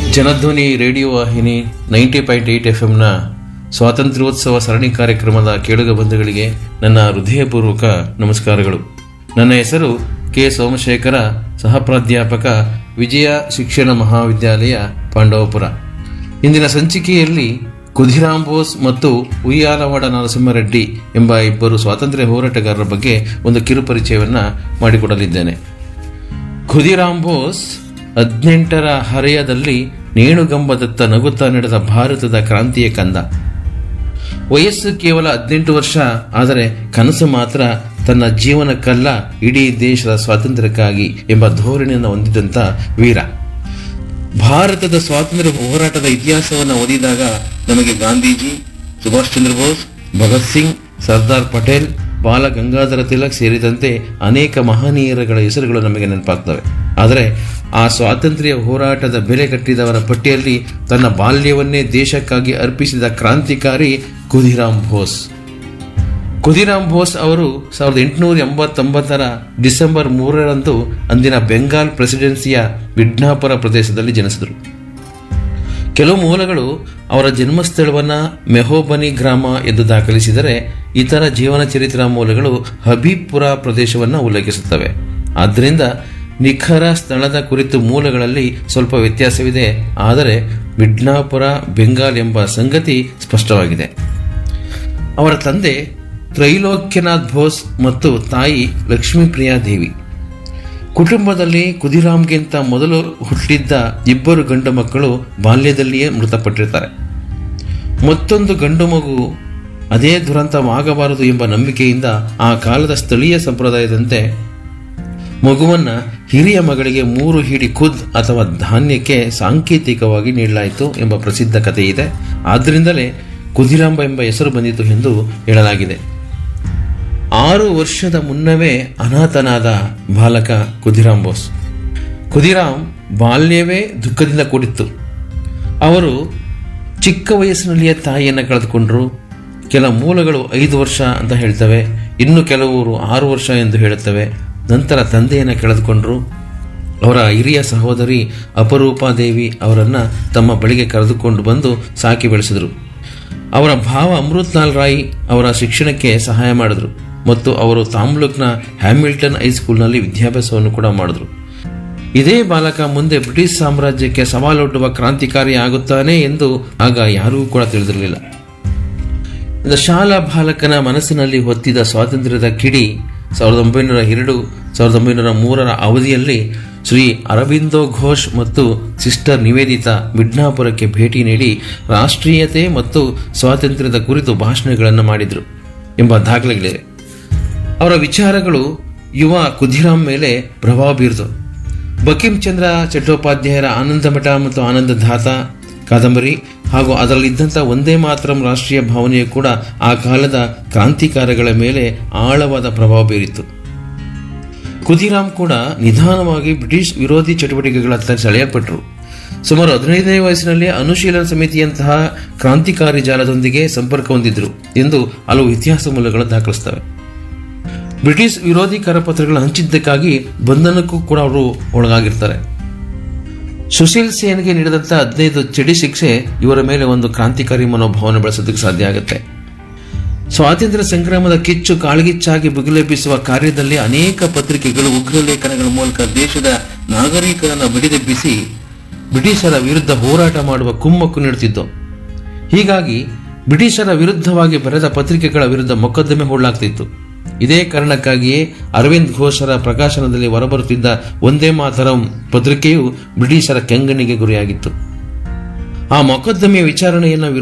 Janadhwani radio ವಾಹಿನಿ ninety point eight F ಎಂನ ಸ್ವಾತಂತ್ರ್ಯೋತ್ಸವ ಸರಣಿ ಕಾರ್ಯಕ್ರಮದ ಕೇಳುಗ ಬಂಧುಗಳಿಗೆ ನನ್ನ ಹೃದಯಪೂರ್ವಕ ನಮಸ್ಕಾರಗಳು ನನ್ನ ಹೆಸರು ಕೆ ಸೋಮಶೇಖರ ಸಹ ಪ್ರಾಧ್ಯಾಪಕ ವಿಜಯ ಶಿಕ್ಷಣ ಮಹಾವಿದ್ಯಾಲಯ ಪಾಂಡವಪುರ ಇಂದಿನ ಸಂಚಿಕೆಯಲ್ಲಿ ಕುಧಿರಾಮ್ ಬೋಸ್ ಮತ್ತು ಉಯ್ಯಾಲವಾಡ ನರಸಿಂಹರೆಡ್ಡಿ ಎಂಬ ಇಬ್ಬರು ಸ್ವಾತಂತ್ರ್ಯ ಹೋರಾಟಗಾರರ ಬಗ್ಗೆ ಒಂದು ಕಿರುಪರಿಚಯವನ್ನು ಮಾಡಿಕೊಡಲಿದ್ದೇನೆ ಖುದಿರಾಮ್ ಬೋಸ್ ಹದಿನೆಂಟರ ಹರೆಯದಲ್ಲಿ ನೇಣುಗಂಬದತ್ತ ನಗುತ್ತಾ ನಡೆದ ಭಾರತದ ಕ್ರಾಂತಿಯ ಕಂದ ವಯಸ್ಸು ಕೇವಲ ಹದಿನೆಂಟು ವರ್ಷ ಆದರೆ ಕನಸು ಮಾತ್ರ ತನ್ನ ಜೀವನಕ್ಕಲ್ಲ ಇಡೀ ದೇಶದ ಸ್ವಾತಂತ್ರ್ಯಕ್ಕಾಗಿ ಎಂಬ ಧೋರಣೆಯನ್ನು ಹೊಂದಿದಂಥ ವೀರ ಭಾರತದ ಸ್ವಾತಂತ್ರ್ಯ ಹೋರಾಟದ ಇತಿಹಾಸವನ್ನು ಓದಿದಾಗ ನಮಗೆ ಗಾಂಧೀಜಿ ಸುಭಾಷ್ ಚಂದ್ರ ಬೋಸ್ ಭಗತ್ ಸಿಂಗ್ ಸರ್ದಾರ್ ಪಟೇಲ್ ಬಾಲ ಗಂಗಾಧರ ತಿಲಕ್ ಸೇರಿದಂತೆ ಅನೇಕ ಮಹನೀಯರುಗಳ ಹೆಸರುಗಳು ನಮಗೆ ನೆನಪಾಗ್ತವೆ ಆದರೆ ಆ ಸ್ವಾತಂತ್ರ್ಯ ಹೋರಾಟದ ಬೆಲೆ ಕಟ್ಟಿದವರ ಪಟ್ಟಿಯಲ್ಲಿ ತನ್ನ ಬಾಲ್ಯವನ್ನೇ ದೇಶಕ್ಕಾಗಿ ಅರ್ಪಿಸಿದ ಕ್ರಾಂತಿಕಾರಿ ಖುದಿರಾಮ್ ಬೋಸ್ ಖುದಿರಾಮ್ ಬೋಸ್ ಅವರು ಸಾವಿರದ ಎಂಟುನೂರ ಎಂಬತ್ತೊಂಬತ್ತರ ಡಿಸೆಂಬರ್ ಮೂರರಂದು ಅಂದಿನ ಬೆಂಗಾಲ್ ಪ್ರೆಸಿಡೆನ್ಸಿಯ ವಿಡ್ನಾಪುರ ಪ್ರದೇಶದಲ್ಲಿ ಜನಿಸಿದರು ಕೆಲವು ಮೂಲಗಳು ಅವರ ಜನ್ಮಸ್ಥಳವನ್ನು ಮೆಹೋಬನಿ ಗ್ರಾಮ ಎಂದು ದಾಖಲಿಸಿದರೆ ಇತರ ಜೀವನ ಚರಿತ್ರಾ ಮೂಲಗಳು ಹಬೀಬ್ಪುರ ಪ್ರದೇಶವನ್ನು ಉಲ್ಲೇಖಿಸುತ್ತವೆ ಆದ್ದರಿಂದ ನಿಖರ ಸ್ಥಳದ ಕುರಿತು ಮೂಲಗಳಲ್ಲಿ ಸ್ವಲ್ಪ ವ್ಯತ್ಯಾಸವಿದೆ ಆದರೆ ವಿಡ್ನಾಪುರ ಬೆಂಗಾಲ್ ಎಂಬ ಸಂಗತಿ ಸ್ಪಷ್ಟವಾಗಿದೆ ಅವರ ತಂದೆ ತ್ರೈಲೋಕ್ಯನಾಥ್ ಬೋಸ್ ಮತ್ತು ತಾಯಿ ಲಕ್ಷ್ಮೀಪ್ರಿಯಾ ದೇವಿ ಕುಟುಂಬದಲ್ಲಿ ಕುದಿರಾಮ್ಗಿಂತ ಮೊದಲು ಹುಟ್ಟಿದ್ದ ಇಬ್ಬರು ಗಂಡು ಮಕ್ಕಳು ಬಾಲ್ಯದಲ್ಲಿಯೇ ಮೃತಪಟ್ಟಿರ್ತಾರೆ ಮತ್ತೊಂದು ಗಂಡು ಮಗು ಅದೇ ದುರಂತವಾಗಬಾರದು ಎಂಬ ನಂಬಿಕೆಯಿಂದ ಆ ಕಾಲದ ಸ್ಥಳೀಯ ಸಂಪ್ರದಾಯದಂತೆ ಮಗುವನ್ನ ಹಿರಿಯ ಮಗಳಿಗೆ ಮೂರು ಹಿಡಿ ಖುದ್ ಅಥವಾ ಧಾನ್ಯಕ್ಕೆ ಸಾಂಕೇತಿಕವಾಗಿ ನೀಡಲಾಯಿತು ಎಂಬ ಪ್ರಸಿದ್ಧ ಕಥೆ ಇದೆ ಆದ್ದರಿಂದಲೇ ಕುದಿರಾಂಬ ಎಂಬ ಹೆಸರು ಬಂದಿತು ಎಂದು ಹೇಳಲಾಗಿದೆ ಆರು ವರ್ಷದ ಮುನ್ನವೇ ಅನಾಥನಾದ ಬಾಲಕ ಕುದಿರಾಮ್ ಬೋಸ್ ಕುದಿರಾಮ್ ಬಾಲ್ಯವೇ ದುಃಖದಿಂದ ಕೂಡಿತ್ತು ಅವರು ಚಿಕ್ಕ ವಯಸ್ಸಿನಲ್ಲಿಯೇ ತಾಯಿಯನ್ನು ಕಳೆದುಕೊಂಡರು ಕೆಲ ಮೂಲಗಳು ಐದು ವರ್ಷ ಅಂತ ಹೇಳ್ತವೆ ಇನ್ನು ಕೆಲವರು ಆರು ವರ್ಷ ಎಂದು ಹೇಳುತ್ತವೆ ನಂತರ ತಂದೆಯನ್ನು ಕಳೆದುಕೊಂಡರು ಅವರ ಹಿರಿಯ ಸಹೋದರಿ ಅಪರೂಪಾ ದೇವಿ ಅವರನ್ನು ತಮ್ಮ ಬಳಿಗೆ ಕರೆದುಕೊಂಡು ಬಂದು ಸಾಕಿ ಬೆಳೆಸಿದರು ಅವರ ಭಾವ ಅಮೃತ್ಲಾಲ್ ರಾಯ್ ಅವರ ಶಿಕ್ಷಣಕ್ಕೆ ಸಹಾಯ ಮಾಡಿದರು ಮತ್ತು ಅವರು ತಾಮ್ಲುಕ್ನ ಹ್ಯಾಮಿಲ್ಟನ್ ಹೈಸ್ಕೂಲ್ನಲ್ಲಿ ವಿದ್ಯಾಭ್ಯಾಸವನ್ನು ಕೂಡ ಮಾಡಿದರು ಇದೇ ಬಾಲಕ ಮುಂದೆ ಬ್ರಿಟಿಷ್ ಸಾಮ್ರಾಜ್ಯಕ್ಕೆ ಸವಾಲೊಡ್ಡುವ ಕ್ರಾಂತಿಕಾರಿ ಆಗುತ್ತಾನೆ ಎಂದು ಆಗ ಯಾರಿಗೂ ಕೂಡ ತಿಳಿದಿರಲಿಲ್ಲ ಇದು ಶಾಲಾ ಬಾಲಕನ ಮನಸ್ಸಿನಲ್ಲಿ ಹೊತ್ತಿದ ಸ್ವಾತಂತ್ರ್ಯದ ಕಿಡಿ ಸಾವಿರದ ಒಂಬೈನೂರ ಎರಡು ಸಾವಿರದ ಒಂಬೈನೂರ ಮೂರರ ಅವಧಿಯಲ್ಲಿ ಶ್ರೀ ಅರವಿಂದೋ ಘೋಷ್ ಮತ್ತು ಸಿಸ್ಟರ್ ನಿವೇದಿತಾ ಮಿಡ್ನಾಪುರಕ್ಕೆ ಭೇಟಿ ನೀಡಿ ರಾಷ್ಟ್ರೀಯತೆ ಮತ್ತು ಸ್ವಾತಂತ್ರ್ಯದ ಕುರಿತು ಭಾಷಣಗಳನ್ನು ಮಾಡಿದರು ಎಂಬ ದಾಖಲೆಗಳಿವೆ ಅವರ ವಿಚಾರಗಳು ಯುವ ಕುಧಿರಾಮ್ ಮೇಲೆ ಪ್ರಭಾವ ಬೀರಿದವು ಬಕಿಂ ಚಂದ್ರ ಚಟ್ಟೋಪಾಧ್ಯಾಯರ ಆನಂದಮಠ ಮತ್ತು ಆನಂದಧಾತ ಕಾದಂಬರಿ ಹಾಗೂ ಅದರಲ್ಲಿದ್ದಂಥ ಒಂದೇ ಮಾತ್ರಂ ರಾಷ್ಟ್ರೀಯ ಭಾವನೆಯು ಕೂಡ ಆ ಕಾಲದ ಕ್ರಾಂತಿಕಾರಗಳ ಮೇಲೆ ಆಳವಾದ ಪ್ರಭಾವ ಬೀರಿತು ಕುದಿರಾಮ್ ಕೂಡ ನಿಧಾನವಾಗಿ ಬ್ರಿಟಿಷ್ ವಿರೋಧಿ ಚಟುವಟಿಕೆಗಳತ್ತ ಸೆಳೆಯಲ್ಪಟ್ಟರು ಸುಮಾರು ಹದಿನೈದನೇ ವಯಸ್ಸಿನಲ್ಲಿ ಅನುಶೀಲನ ಸಮಿತಿಯಂತಹ ಕ್ರಾಂತಿಕಾರಿ ಜಾಲದೊಂದಿಗೆ ಸಂಪರ್ಕ ಹೊಂದಿದ್ರು ಎಂದು ಹಲವು ಇತಿಹಾಸ ಮೂಲಗಳು ದಾಖಲಿಸ್ತವೆ ಬ್ರಿಟಿಷ್ ವಿರೋಧಿ ಕರಪತ್ರಗಳನ್ನು ಹಂಚಿದ್ದಕ್ಕಾಗಿ ಬಂಧನಕ್ಕೂ ಕೂಡ ಅವರು ಒಳಗಾಗಿರ್ತಾರೆ ಸುಶೀಲ್ ಸೇನ್ಗೆ ನೀಡಿದಂಥ ಹದಿನೈದು ಚಡಿ ಶಿಕ್ಷೆ ಇವರ ಮೇಲೆ ಒಂದು ಕ್ರಾಂತಿಕಾರಿ ಮನೋಭಾವನೆ ಬೆಳೆಸೋದಕ್ಕೆ ಸಾಧ್ಯ ಆಗುತ್ತೆ ಸ್ವಾತಂತ್ರ್ಯ ಸಂಗ್ರಾಮದ ಕಿಚ್ಚು ಕಾಳ್ಗಿಚ್ಚಾಗಿ ಬುಗಿಲೆಬ್ಬಿಸುವ ಕಾರ್ಯದಲ್ಲಿ ಅನೇಕ ಪತ್ರಿಕೆಗಳು ಉಗ್ರ ಲೇಖನಗಳ ಮೂಲಕ ದೇಶದ ನಾಗರಿಕರನ್ನು ಬಡಿದೆಬ್ಬಿಸಿ ಬ್ರಿಟಿಷರ ವಿರುದ್ಧ ಹೋರಾಟ ಮಾಡುವ ಕುಮ್ಮಕ್ಕು ನೀಡುತ್ತಿದ್ದವು ಹೀಗಾಗಿ ಬ್ರಿಟಿಷರ ವಿರುದ್ಧವಾಗಿ ಬರೆದ ಪತ್ರಿಕೆಗಳ ವಿರುದ್ಧ ಮೊಕದ್ದಮೆ ಹೂಡಲಾಗ್ತಿತ್ತು ಇದೇ ಕಾರಣಕ್ಕಾಗಿಯೇ ಅರವಿಂದ್ ಘೋಷರ ಪ್ರಕಾಶನದಲ್ಲಿ ಹೊರಬರುತ್ತಿದ್ದ ಒಂದೇ ಮಾತರಂ ಪತ್ರಿಕೆಯು ಬ್ರಿಟಿಷರ ಕೆಂಗಣ್ಣಿಗೆ ಗುರಿಯಾಗಿತ್ತು ಆ ಮೊಕದ್ದಮೆಯ ವಿಚಾರಣೆಯನ್ನು